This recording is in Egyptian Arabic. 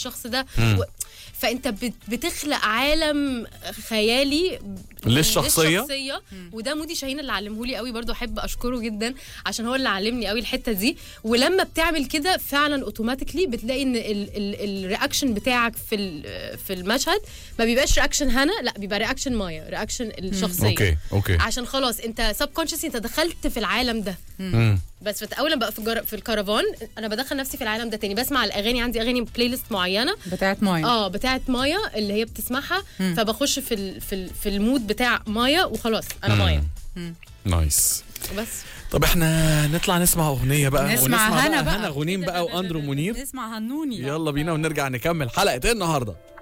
الشخص ده مم. و... فانت بت- بتخلق عالم خيالي للشخصية. للشخصية وده مودي شاهين اللي علمهولي قوي برضو احب اشكره جدا عشان هو اللي علمني قوي الحته دي ولما بتعمل كده فعلا اوتوماتيكلي بتلاقي ان الرياكشن بتاعك في ال- في المشهد ما بيبقاش رياكشن هنا لا بيبقى رياكشن مايا رياكشن الشخصيه اوكي اوكي عشان خلاص انت سب كونشسلي انت دخلت في العالم ده مم. بس فت- اول ما بقى في, الجر... في الكرفان انا بدخل نفسي في العالم ده تاني بسمع الاغاني عندي اغاني بلاي ليست معينه بتاعت مايا اه بتاعت مايا اللي هي بتسمعها فبخش في ال... في ال... في المود بتاع مايا وخلاص انا مم. مايا نايس بس طب احنا نطلع نسمع اغنيه بقى نسمع هنا بقى هنا غنيم بقى واندرو منير نسمع هنوني يلا بينا ونرجع نكمل حلقه النهارده